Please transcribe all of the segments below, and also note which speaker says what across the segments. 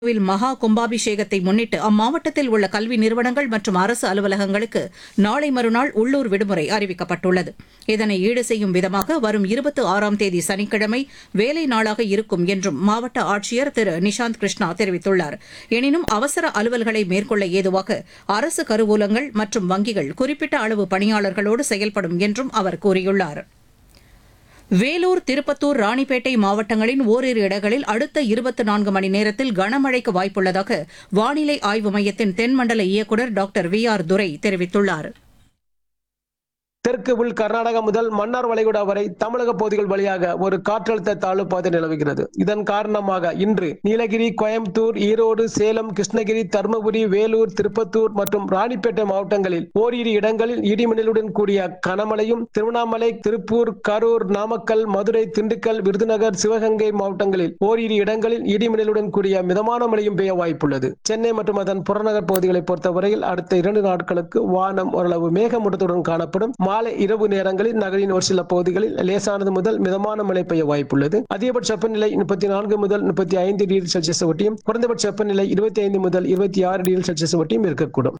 Speaker 1: கோவில் மகா கும்பாபிஷேகத்தை முன்னிட்டு அம்மாவட்டத்தில் உள்ள கல்வி நிறுவனங்கள் மற்றும் அரசு அலுவலகங்களுக்கு நாளை மறுநாள் உள்ளூர் விடுமுறை அறிவிக்கப்பட்டுள்ளது இதனை ஈடு செய்யும் விதமாக வரும் இருபத்தி ஆறாம் தேதி சனிக்கிழமை வேலை நாளாக இருக்கும் என்றும் மாவட்ட ஆட்சியர் திரு நிஷாந்த் கிருஷ்ணா தெரிவித்துள்ளார் எனினும் அவசர அலுவல்களை மேற்கொள்ள ஏதுவாக அரசு கருவூலங்கள் மற்றும் வங்கிகள் குறிப்பிட்ட அளவு பணியாளர்களோடு செயல்படும் என்றும் அவர் கூறியுள்ளார் வேலூர் திருப்பத்தூர் ராணிப்பேட்டை மாவட்டங்களின் ஓரிரு இடங்களில் அடுத்த இருபத்தி நான்கு மணி நேரத்தில் கனமழைக்கு வாய்ப்புள்ளதாக வானிலை ஆய்வு மையத்தின் தென்மண்டல இயக்குநர் டாக்டர் வி ஆர் துரை தெரிவித்துள்ளார்
Speaker 2: தெற்கு உள் கர்நாடகா முதல் மன்னார் வளைகுடா வரை தமிழக பகுதிகள் வழியாக ஒரு காற்றழுத்த தாழ்வு பாதை நிலவுகிறது இதன் காரணமாக இன்று நீலகிரி கோயம்புத்தூர் ஈரோடு சேலம் கிருஷ்ணகிரி தருமபுரி வேலூர் திருப்பத்தூர் மற்றும் ராணிப்பேட்டை மாவட்டங்களில் ஓரிரு இடங்களில் இடிமின்னலுடன் கூடிய கனமழையும் திருவண்ணாமலை திருப்பூர் கரூர் நாமக்கல் மதுரை திண்டுக்கல் விருதுநகர் சிவகங்கை மாவட்டங்களில் ஓரிரு இடங்களில் இடிமின்னலுடன் கூடிய மிதமான மழையும் பெய்ய வாய்ப்புள்ளது சென்னை மற்றும் அதன் புறநகர் பகுதிகளை பொறுத்தவரையில் அடுத்த இரண்டு நாட்களுக்கு வானம் ஓரளவு மேகமூட்டத்துடன் காணப்படும் மாலை இரவு நேரங்களில் நகரின் ஒரு சில பகுதிகளில் லேசானது முதல் மிதமான மழை பெய்ய வாய்ப்புள்ளது அதிகபட்ச வெப்பநிலை முப்பத்தி நான்கு முதல் முப்பத்தி ஐந்து டிகிரி செல்சியஸ் ஒட்டியும் குறைந்தபட்ச வெப்பநிலை இருபத்தி ஐந்து முதல் இருபத்தி ஆறு டிகிரி செல்சியஸ் ஒட்டியும் இருக்கக்கூடும்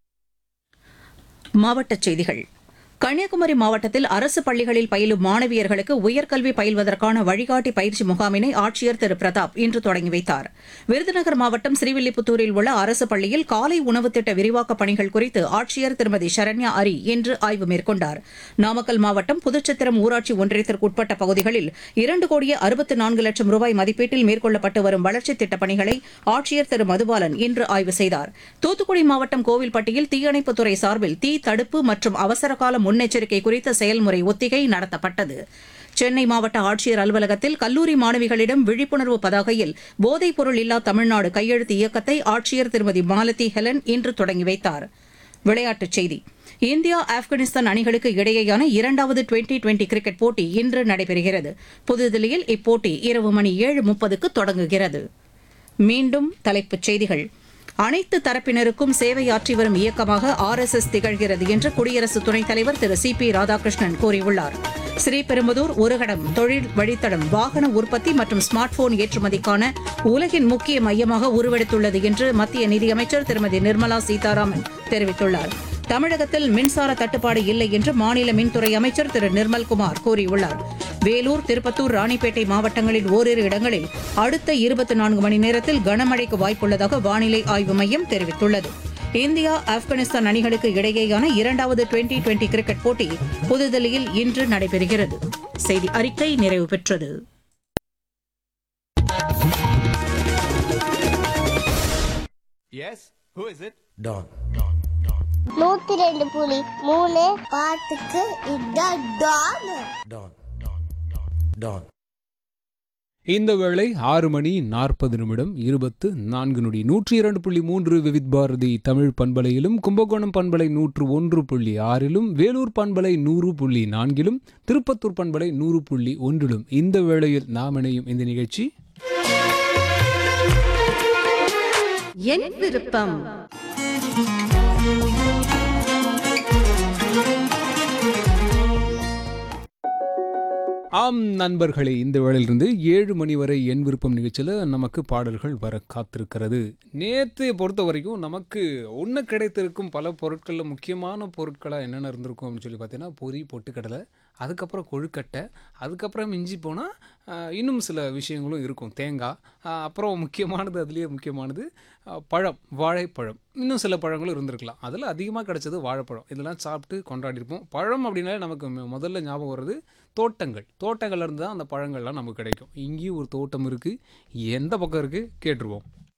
Speaker 1: மாவட்டச் செய்திகள் கன்னியாகுமரி மாவட்டத்தில் அரசு பள்ளிகளில் பயிலும் மாணவியர்களுக்கு உயர்கல்வி பயில்வதற்கான வழிகாட்டி பயிற்சி முகாமினை ஆட்சியர் திரு பிரதாப் இன்று தொடங்கி வைத்தார் விருதுநகர் மாவட்டம் ஸ்ரீவில்லிபுத்தூரில் உள்ள அரசு பள்ளியில் காலை உணவு திட்ட விரிவாக்கப் பணிகள் குறித்து ஆட்சியர் திருமதி சரண்யா அரி இன்று ஆய்வு மேற்கொண்டார் நாமக்கல் மாவட்டம் புதுச்சத்திரம் ஊராட்சி ஒன்றியத்திற்குட்பட்ட பகுதிகளில் இரண்டு கோடியே அறுபத்து நான்கு லட்சம் ரூபாய் மதிப்பீட்டில் மேற்கொள்ளப்பட்டு வரும் வளர்ச்சித் திட்டப் பணிகளை ஆட்சியர் திரு மதுபாலன் இன்று ஆய்வு செய்தார் தூத்துக்குடி மாவட்டம் கோவில்பட்டியில் தீயணைப்புத்துறை சார்பில் தீ தடுப்பு மற்றும் அவசரகால முன்னெச்சரிக்கை குறித்த செயல்முறை ஒத்திகை நடத்தப்பட்டது சென்னை மாவட்ட ஆட்சியர் அலுவலகத்தில் கல்லூரி மாணவிகளிடம் விழிப்புணர்வு பதாகையில் போதைப் பொருள் இல்லா தமிழ்நாடு கையெழுத்து இயக்கத்தை ஆட்சியர் திருமதி மாலதி ஹெலன் இன்று தொடங்கி வைத்தார் விளையாட்டுச் செய்தி இந்தியா ஆப்கானிஸ்தான் அணிகளுக்கு இடையேயான இரண்டாவது டுவெண்டி டுவெண்டி கிரிக்கெட் போட்டி இன்று நடைபெறுகிறது புதுதில்லியில் இப்போட்டி இரவு மணி ஏழு முப்பதுக்கு தொடங்குகிறது மீண்டும் தலைப்புச் செய்திகள் அனைத்து தரப்பினருக்கும் சேவையாற்றி வரும் இயக்கமாக ஆர் எஸ் எஸ் திகழ்கிறது என்று குடியரசு துணைத் தலைவர் திரு சி பி ராதாகிருஷ்ணன் கூறியுள்ளார் ஸ்ரீபெரும்புதூர் ஒருகடம் தொழில் வழித்தடம் வாகன உற்பத்தி மற்றும் ஸ்மார்ட் போன் ஏற்றுமதிக்கான உலகின் முக்கிய மையமாக உருவெடுத்துள்ளது என்று மத்திய நிதியமைச்சர் திருமதி நிர்மலா சீதாராமன் தெரிவித்துள்ளார் தமிழகத்தில் மின்சார தட்டுப்பாடு இல்லை என்று மாநில மின்துறை அமைச்சர் திரு நிர்மல்குமார் கூறியுள்ளார் வேலூர் திருப்பத்தூர் ராணிப்பேட்டை மாவட்டங்களில் ஓரிரு இடங்களில் அடுத்த இருபத்தி நான்கு மணி நேரத்தில் கனமழைக்கு வாய்ப்புள்ளதாக வானிலை ஆய்வு மையம் தெரிவித்துள்ளது இந்தியா ஆப்கானிஸ்தான் அணிகளுக்கு இடையேயான இரண்டாவது டுவெண்டி டுவெண்டி கிரிக்கெட் போட்டி புதுதில்லியில் இன்று நடைபெறுகிறது செய்தி அறிக்கை நிறைவு பெற்றது
Speaker 3: Yes? Who is it?
Speaker 4: டான்
Speaker 5: நூத்தி ரெண்டு புலி மூணு பாட்டுக்கு இதான் டான்
Speaker 4: டான் டான்
Speaker 6: இந்த வேளை ஆறு மணி நாற்பது நிமிடம் இருபத்து நான்கு நொடி நூற்றி இரண்டு புள்ளி மூன்று விவித் பாரதி தமிழ் பண்பலையிலும் கும்பகோணம் பண்பலை நூற்று ஒன்று புள்ளி ஆறிலும் வேலூர் பண்பலை நூறு புள்ளி நான்கிலும் திருப்பத்தூர் பண்பலை நூறு புள்ளி ஒன்றிலும் இந்த வேளையில் நாம் இணையும் இந்த நிகழ்ச்சி
Speaker 1: என் விருப்பம்
Speaker 6: ஆம் நண்பர்களே இந்த வேளையிலிருந்து ஏழு மணி வரை என் விருப்பம் நிகழ்ச்சியில் நமக்கு பாடல்கள் வர காத்திருக்கிறது நேற்று பொறுத்த வரைக்கும் நமக்கு ஒன்று கிடைத்திருக்கும் பல பொருட்களில் முக்கியமான பொருட்களாக என்னென்ன இருந்திருக்கும் அப்படின்னு சொல்லி பார்த்தீங்கன்னா பொரி பொட்டுக்கடலை அதுக்கப்புறம் கொழுக்கட்டை அதுக்கப்புறம் மிஞ்சி போனால் இன்னும் சில விஷயங்களும் இருக்கும் தேங்காய் ஆஹ், அப்புறம் முக்கியமானது அதுலேயே முக்கியமானது ஆஹ், பழம் வாழைப்பழம் இன்னும் சில பழங்களும் இருந்திருக்கலாம் அதில் அதிகமாக கிடைச்சது வாழைப்பழம் இதெல்லாம் சாப்பிட்டு கொண்டாடிருப்போம் பழம் அப்படின்னாலே நமக்கு மொ- முதல்ல ஞாபகம் வர்றது தோட்டங்கள் தோட்டங்கள்ல இருந்து தான் அந்த பழங்கள்லாம் நமக்கு கிடைக்கும் இங்கேயும் ஒரு தோட்டம் இருக்குது எந்த பக்கம் இருக்குது கேட்டுருவோம்